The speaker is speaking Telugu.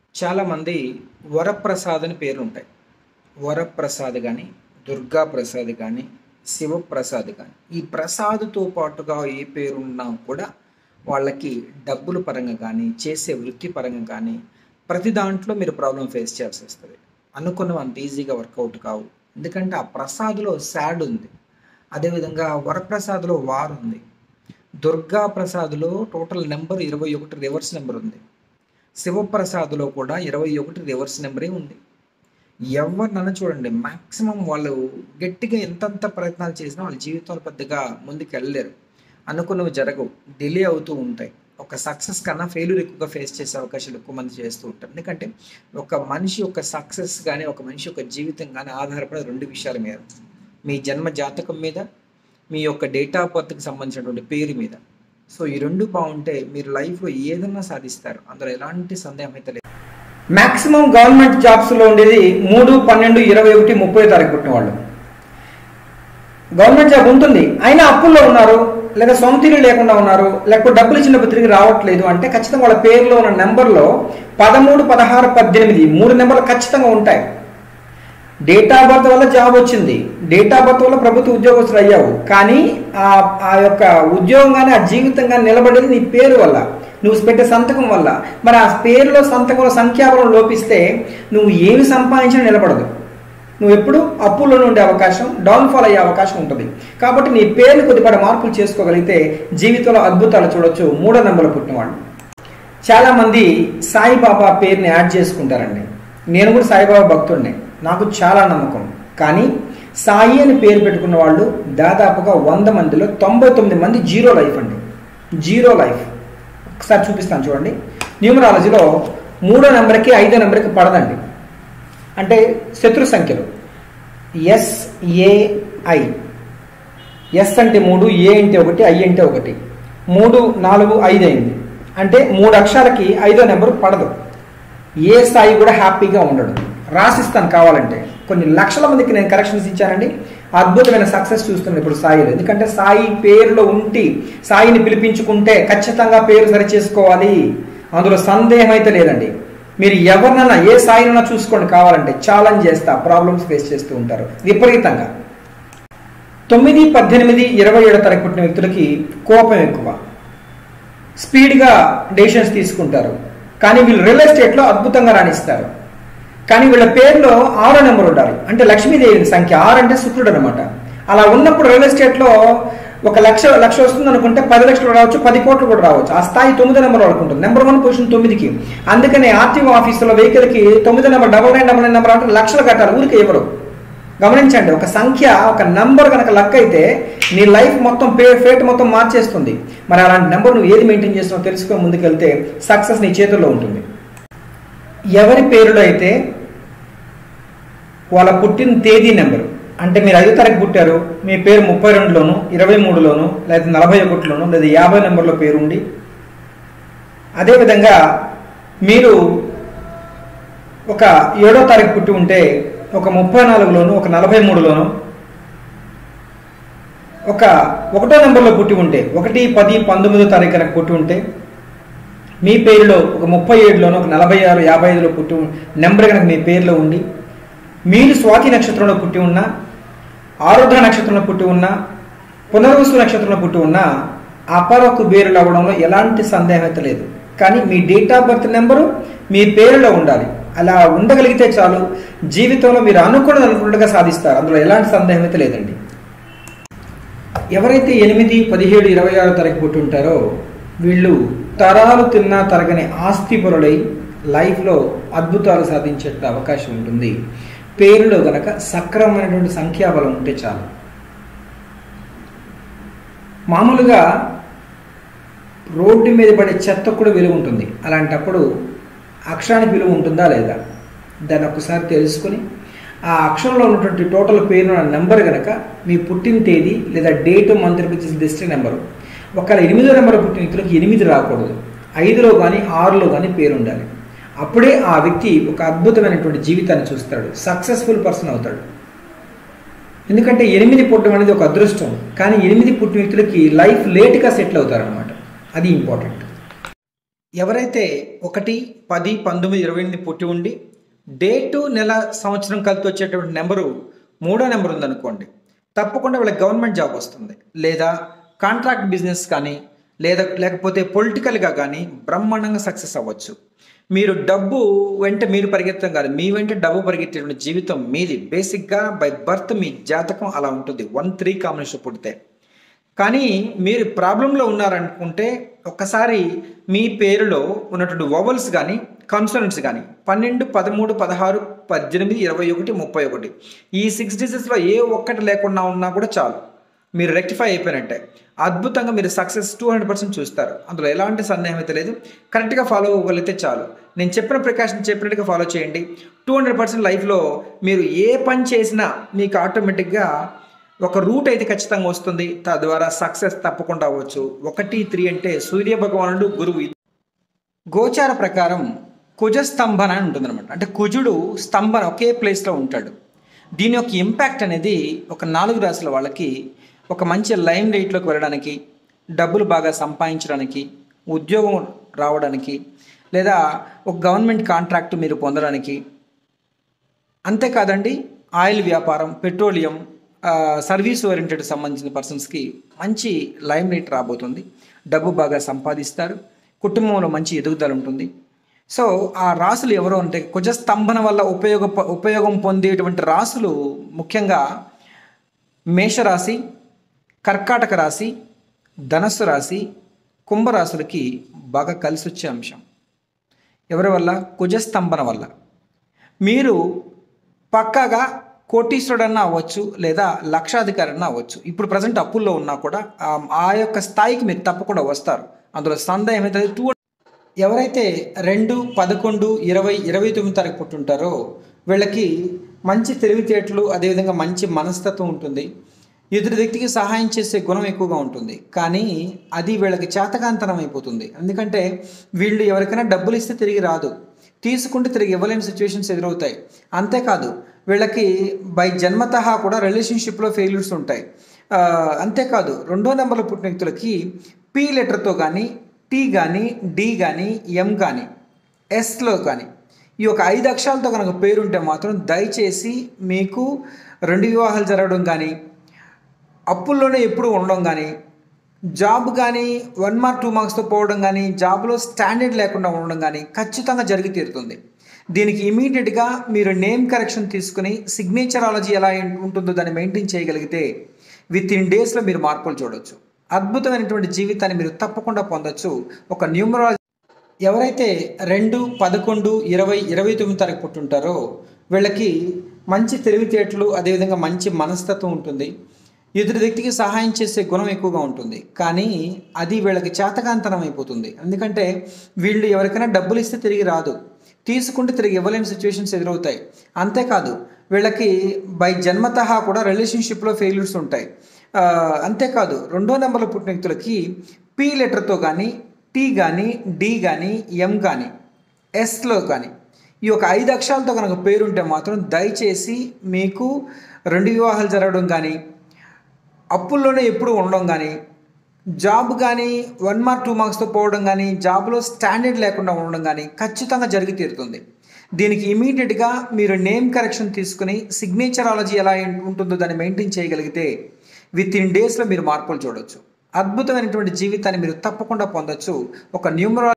చాలామంది వరప్రసాద్ అని పేర్లు ఉంటాయి వరప్రసాద్ కానీ దుర్గా ప్రసాద్ కానీ శివప్రసాద్ కానీ ఈ ప్రసాద్తో పాటుగా ఏ పేరున్నా కూడా వాళ్ళకి డబ్బుల పరంగా కానీ చేసే వృత్తి పరంగా కానీ ప్రతి దాంట్లో మీరు ప్రాబ్లం ఫేస్ చేయాల్సి వస్తుంది అనుకున్నవి అంత ఈజీగా వర్కౌట్ కావు ఎందుకంటే ఆ ప్రసాద్లో శాడ్ ఉంది అదేవిధంగా వరప్రసాద్లో వార్ ఉంది దుర్గా ప్రసాద్లో టోటల్ నెంబర్ ఇరవై ఒకటి రివర్స్ నెంబర్ ఉంది శివప్రసాద్లో కూడా ఇరవై ఒకటి రివర్స్ నెంబరే ఉంది ఎవరినన్నా చూడండి మ్యాక్సిమం వాళ్ళు గట్టిగా ఎంతంత ప్రయత్నాలు చేసినా వాళ్ళ జీవితంలో పెద్దగా ముందుకు వెళ్ళలేరు అనుకున్నవి జరగవు డిలే అవుతూ ఉంటాయి ఒక సక్సెస్ కన్నా ఫెయిల్యూర్ ఎక్కువగా ఫేస్ చేసే అవకాశాలు ఎక్కువ మంది చేస్తూ ఉంటారు ఎందుకంటే ఒక మనిషి యొక్క సక్సెస్ కానీ ఒక మనిషి యొక్క జీవితం కానీ ఆధారపడే రెండు విషయాల మీద మీ జన్మ జాతకం మీద మీ యొక్క డేట్ ఆఫ్ బర్త్కి సంబంధించినటువంటి పేరు మీద సో ఈ రెండు బాగుంటే మీరు లైఫ్లో ఏదన్నా సాధిస్తారు అందులో ఎలాంటి సందేహం అయితే లేదు మాక్సిమం గవర్నమెంట్ జాబ్స్లో ఉండేది మూడు పన్నెండు ఇరవై ఒకటి ముప్పై తారీఖు పుట్టిన వాళ్ళు గవర్నమెంట్ జాబ్ ఉంటుంది అయినా అప్పుల్లో ఉన్నారు లేదా సొంత ఇల్లు లేకుండా ఉన్నారు లేకపోతే డబ్బులు ఇచ్చినప్పుడు తిరిగి రావట్లేదు అంటే ఖచ్చితంగా వాళ్ళ పేరులో ఉన్న నెంబర్లో పదమూడు పదహారు పద్దెనిమిది మూడు నెంబర్లు ఖచ్చితంగా ఉంటాయి డేట్ ఆఫ్ బర్త్ వల్ల జాబ్ వచ్చింది డేట్ ఆఫ్ బర్త్ వల్ల ప్రభుత్వ ఉద్యోగస్తులు అయ్యావు కానీ ఆ ఆ యొక్క ఉద్యోగం కానీ ఆ జీవితం కానీ నిలబడేది నీ పేరు వల్ల నువ్వు పెట్టే సంతకం వల్ల మరి ఆ పేరులో సంతకంలో సంఖ్యాబలం లోపిస్తే నువ్వు ఏమి సంపాదించినా నిలబడదు నువ్వు ఎప్పుడు అప్పుల్లోనే ఉండే అవకాశం డౌన్ఫాల్ అయ్యే అవకాశం ఉంటుంది కాబట్టి నీ పేరుని కొద్దిపాటి మార్పులు చేసుకోగలిగితే జీవితంలో అద్భుతాలు చూడొచ్చు మూడో నెంబర్లో పుట్టినవాడు చాలామంది సాయిబాబా పేరుని యాడ్ చేసుకుంటారండి నేను కూడా సాయిబాబా భక్తుడిని నాకు చాలా నమ్మకం కానీ సాయి అని పేరు పెట్టుకున్న వాళ్ళు దాదాపుగా వంద మందిలో తొంభై తొమ్మిది మంది జీరో లైఫ్ అండి జీరో లైఫ్ ఒకసారి చూపిస్తాను చూడండి న్యూమరాలజీలో మూడో నెంబర్కి ఐదో నెంబర్కి పడదండి అంటే శత్రు సంఖ్యలు ఎస్ఏఐ ఎస్ అంటే మూడు ఏ అంటే ఒకటి ఐ అంటే ఒకటి మూడు నాలుగు ఐదు అయింది అంటే మూడు అక్షరాలకి ఐదో నెంబర్ పడదు ఏ స్థాయి కూడా హ్యాపీగా ఉండడు రాసిస్తాను కావాలంటే కొన్ని లక్షల మందికి నేను కరెక్షన్స్ ఇచ్చానండి అద్భుతమైన సక్సెస్ చూస్తున్నాను ఇప్పుడు సాయిలో ఎందుకంటే సాయి పేరులో ఉంటి సాయిని పిలిపించుకుంటే ఖచ్చితంగా పేరు సరి చేసుకోవాలి అందులో సందేహం అయితే లేదండి మీరు ఎవరినన్నా ఏ స్థాయినైనా చూసుకోండి కావాలంటే ఛాలెంజ్ చేస్తా ప్రాబ్లమ్స్ ఫేస్ చేస్తూ ఉంటారు విపరీతంగా తొమ్మిది పద్దెనిమిది ఇరవై ఏడో తారీఖు పుట్టిన వ్యక్తులకి కోపం ఎక్కువ స్పీడ్గా డెసిషన్స్ తీసుకుంటారు కానీ వీళ్ళు రియల్ ఎస్టేట్లో అద్భుతంగా రాణిస్తారు కానీ వీళ్ళ పేరులో ఆరో నెంబర్ ఉండాలి అంటే లక్ష్మీదేవి సంఖ్య ఆరు అంటే శుక్రుడు అనమాట అలా ఉన్నప్పుడు రియల్ ఎస్టేట్లో ఒక లక్ష లక్ష వస్తుంది అనుకుంటే పది లక్షలు రావచ్చు పది కోట్లు కూడా రావచ్చు ఆ స్థాయి తొమ్మిది నెంబర్ వాళ్ళకు ఉంటుంది నెంబర్ వన్ పొజిషన్ తొమ్మిదికి అందుకనే ఆర్టీఓ ఆఫీసులో వెహికల్కి తొమ్మిది number double nine double nine number అంటే లక్షలు కట్టాలి ఊరికి ఎవరు గమనించండి ఒక సంఖ్య ఒక నంబర్ కనుక లక్ అయితే నీ లైఫ్ మొత్తం పే ఫేట్ మొత్తం మార్చేస్తుంది మరి అలాంటి నెంబర్ నువ్వు ఏది మెయింటైన్ చేస్తున్నావు తెలుసుకొని ముందుకెళ్తే సక్సెస్ నీ చేతుల్లో ఉంటుంది ఎవరి పేరులో అయితే వాళ్ళ పుట్టిన తేదీ నెంబరు అంటే మీరు ఐదో తారీఖు పుట్టారు మీ పేరు ముప్పై రెండులోను ఇరవై మూడులోను లేదా నలభై ఒకటిలోను లేదా యాభై నెంబర్లో పేరు ఉండి అదేవిధంగా మీరు ఒక ఏడో తారీఖు పుట్టి ఉంటే ఒక ముప్పై నాలుగులోను ఒక నలభై మూడులోను ఒక ఒకటో నెంబర్లో పుట్టి ఉంటే ఒకటి పది పంతొమ్మిదో తారీఖు కనుక పుట్టి ఉంటే మీ పేరులో ఒక ముప్పై ఏడులోను ఒక నలభై ఆరు యాభై ఐదులో పుట్టి నెంబర్ కనుక మీ పేరులో ఉండి మీరు స్వాతి నక్షత్రంలో పుట్టి ఉన్నా ఆరుద్ర నక్షత్రంలో పుట్టి ఉన్నా పునర్వసు నక్షత్రంలో పుట్టి ఉన్నా అపరకు బేరులు అవ్వడంలో ఎలాంటి సందేహం అయితే లేదు కానీ మీ డేట్ ఆఫ్ బర్త్ నెంబరు మీ పేరులో ఉండాలి అలా ఉండగలిగితే చాలు జీవితంలో మీరు అనుకున్నది అనుకున్నట్టుగా సాధిస్తారు అందులో ఎలాంటి సందేహం అయితే లేదండి ఎవరైతే ఎనిమిది పదిహేడు ఇరవై ఆరో తారీఖు పుట్టి ఉంటారో వీళ్ళు తరాలు తిన్నా తరగని ఆస్తి పరులై లైఫ్లో అద్భుతాలు సాధించే అవకాశం ఉంటుంది పేరులో గనక సక్రమమైనటువంటి సంఖ్యాబలం ఉంటే చాలు మామూలుగా రోడ్డు మీద పడే చెత్త కూడా విలువ ఉంటుంది అలాంటప్పుడు అక్షరానికి విలువ ఉంటుందా లేదా దాన్ని ఒకసారి తెలుసుకొని ఆ అక్షరంలో ఉన్నటువంటి టోటల్ పేరు నెంబర్ కనుక మీ పుట్టిన తేదీ లేదా డేట్ మంత్ వచ్చేసి డిస్ట్రిక్ట్ నెంబరు ఒకవేళ ఎనిమిదో నెంబర్ పుట్టిన వ్యక్తులకు ఎనిమిది రాకూడదు ఐదులో కానీ ఆరులో కానీ పేరు ఉండాలి అప్పుడే ఆ వ్యక్తి ఒక అద్భుతమైనటువంటి జీవితాన్ని చూస్తాడు సక్సెస్ఫుల్ పర్సన్ అవుతాడు ఎందుకంటే ఎనిమిది పుట్టడం అనేది ఒక అదృష్టం కానీ ఎనిమిది పుట్టిన వ్యక్తులకి లైఫ్ లేట్గా సెటిల్ అవుతారనమాట అది ఇంపార్టెంట్ ఎవరైతే ఒకటి పది పంతొమ్మిది ఇరవై ఎనిమిది పుట్టి ఉండి డేటు నెల సంవత్సరం కలిసి వచ్చేటువంటి నెంబరు మూడో నెంబర్ ఉందనుకోండి తప్పకుండా వీళ్ళకి గవర్నమెంట్ జాబ్ వస్తుంది లేదా కాంట్రాక్ట్ బిజినెస్ కానీ లేదా లేకపోతే పొలిటికల్గా కానీ బ్రహ్మాండంగా సక్సెస్ అవ్వచ్చు మీరు డబ్బు వెంట మీరు పరిగెత్తడం కాదు మీ వెంట డబ్బు పరిగెత్తేటువంటి జీవితం మీది బేసిక్గా బై బర్త్ మీ జాతకం అలా ఉంటుంది వన్ త్రీ కాంబినేషన్ పుడితే కానీ మీరు ప్రాబ్లంలో ఉన్నారనుకుంటే ఒక్కసారి మీ పేరులో ఉన్నటువంటి వవల్స్ కానీ కన్సోనెంట్స్ కానీ పన్నెండు పదమూడు పదహారు పద్దెనిమిది ఇరవై ఒకటి ముప్పై ఒకటి ఈ సిక్స్ డిజిట్స్లో ఏ ఒక్కటి లేకుండా ఉన్నా కూడా చాలు మీరు రెక్టిఫై అయిపోయినట్టే అద్భుతంగా మీరు సక్సెస్ టూ హండ్రెడ్ పర్సెంట్ చూస్తారు అందులో ఎలాంటి సందేహం అయితే లేదు కరెక్ట్గా ఫాలో అవ్వగలిగితే చాలు నేను చెప్పిన ప్రికాషన్ చెప్పినట్టుగా ఫాలో చేయండి టూ హండ్రెడ్ పర్సెంట్ లైఫ్లో మీరు ఏ పని చేసినా మీకు ఆటోమేటిక్గా ఒక రూట్ అయితే ఖచ్చితంగా వస్తుంది తద్వారా సక్సెస్ తప్పకుండా అవ్వచ్చు ఒకటి త్రీ అంటే సూర్య భగవానుడు గురువు గోచార ప్రకారం కుజస్తంభన అని ఉంటుందన్నమాట అంటే కుజుడు స్తంభన ఒకే ప్లేస్లో ఉంటాడు దీని యొక్క ఇంపాక్ట్ అనేది ఒక నాలుగు రాశుల వాళ్ళకి ఒక మంచి లైమ్ రేట్లోకి వెళ్ళడానికి డబ్బులు బాగా సంపాదించడానికి ఉద్యోగం రావడానికి లేదా ఒక గవర్నమెంట్ కాంట్రాక్ట్ మీరు పొందడానికి అంతేకాదండి ఆయిల్ వ్యాపారం పెట్రోలియం ఆ, సర్వీస్ ఓరియంటెడ్ సంబంధించిన పర్సన్స్కి మంచి లైమ్ రేట్ రాబోతుంది డబ్బు బాగా సంపాదిస్తారు కుటుంబంలో మంచి ఎదుగుదల ఉంటుంది సో ఆ రాసులు ఎవరు అంటే కుజస్తంభన వల్ల ఉపయోగ ఉపయోగం పొందేటువంటి రాసులు ముఖ్యంగా మేషరాశి కర్కాటక రాశి ధనస్సు రాశి కుంభరాశులకి బాగా కలిసి వచ్చే అంశం ఎవరి వల్ల కుజస్తంభన వల్ల మీరు పక్కాగా కోటీశ్వరుడన్నా అవ్వచ్చు లేదా లక్షాధికారన్నా అవ్వచ్చు ఇప్పుడు ప్రజెంట్ అప్పుల్లో ఉన్నా కూడా ఆ ఆ యొక్క స్థాయికి మీరు తప్పకుండా వస్తారు అందులో సందేహం అయితే టూ ఎవరైతే రెండు పదకొండు ఇరవై ఇరవై తొమ్మిది తారీఖు పుట్టుంటారో వీళ్ళకి మంచి తెలివితేటలు అదేవిధంగా మంచి మనస్తత్వం ఉంటుంది ఎదుటి వ్యక్తికి సహాయం చేసే గుణం ఎక్కువగా ఉంటుంది కానీ అది వీళ్ళకి చేతకాంతనం అయిపోతుంది ఎందుకంటే వీళ్ళు ఎవరికైనా డబ్బులు ఇస్తే తిరిగి రాదు తీసుకుంటే తిరిగి ఇవ్వలేని సిచ్యువేషన్స్ ఎదురవుతాయి అంతేకాదు వీళ్ళకి బై జన్మతః కూడా రిలేషన్షిప్లో ఫెయిల్యూర్స్ ఉంటాయి ఆ, అంతేకాదు రెండో నెంబర్లో పుట్టిన వ్యక్తులకి పి లెటర్తో కానీ టీ కానీ డి కానీ ఎం కానీ ఎస్లో కానీ ఈ యొక్క ఐదు అక్షరాలతో కనుక పేరుంటే మాత్రం దయచేసి మీకు రెండు వివాహాలు జరగడం కానీ అప్పుల్లోనే ఎప్పుడు ఉండడం కానీ జాబ్ కానీ వన్ మార్క్ టూ మార్క్స్తో పోవడం కానీ జాబ్లో స్టాండర్డ్ లేకుండా ఉండడం కానీ ఖచ్చితంగా జరిగి తీరుతుంది దీనికి ఇమీడియట్గా మీరు నేమ్ కరెక్షన్ తీసుకుని సిగ్నేచరాలజీ ఎలా ఉంటుందో దాన్ని మెయింటైన్ చేయగలిగితే విత్ ఇన్ డేస్లో మీరు మార్పులు చూడొచ్చు అద్భుతమైనటువంటి జీవితాన్ని మీరు తప్పకుండా పొందొచ్చు ఒక న్యూమరాలజీ ఎవరైతే రెండు పదకొండు ఇరవై ఇరవై తొమ్మిది తారీఖు పుట్టుంటారో వీళ్ళకి మంచి తెలివితేటలు అదేవిధంగా మంచి మనస్తత్వం ఉంటుంది ఎదుటి వ్యక్తికి సహాయం చేసే గుణం ఎక్కువగా ఉంటుంది కానీ అది వీళ్ళకి చేతకాంతనం అయిపోతుంది ఎందుకంటే వీళ్ళు ఎవరికైనా డబ్బులు ఇస్తే తిరిగి రాదు తీసుకుంటే తిరిగి ఇవ్వలేని సిచ్యువేషన్స్ ఎదురవుతాయి అంతేకాదు వీళ్ళకి బై జన్మతః కూడా రిలేషన్షిప్లో ఫెయిల్యూర్స్ ఉంటాయి ఆ, అంతేకాదు రెండో నెంబర్లో పుట్టిన వ్యక్తులకి పి లెటర్తో కానీ టీ కానీ డి కానీ ఎం కానీ ఎస్లో కానీ ఈ యొక్క ఐదు అక్షరాలతో కనుక పేరుంటే మాత్రం దయచేసి మీకు రెండు వివాహాలు జరగడం కానీ అప్పుల్లోనే ఎప్పుడు ఉండడం కానీ జాబ్ కానీ వన్ మార్క్ టూ మార్క్స్తో పోవడం కానీ జాబ్లో స్టాండర్డ్ లేకుండా ఉండడం కానీ ఖచ్చితంగా జరిగి తీరుతుంది దీనికి ఇమీడియట్గా మీరు నేమ్ కరెక్షన్ తీసుకుని సిగ్నేచరాలజీ ఎలా ఉంటుందో దాన్ని మెయింటైన్ చేయగలిగితే విత్ ఇన్ డేస్లో మీరు మార్పులు చూడొచ్చు అద్భుతమైనటువంటి జీవితాన్ని మీరు తప్పకుండా పొందొచ్చు ఒక న్యూమరాలజీ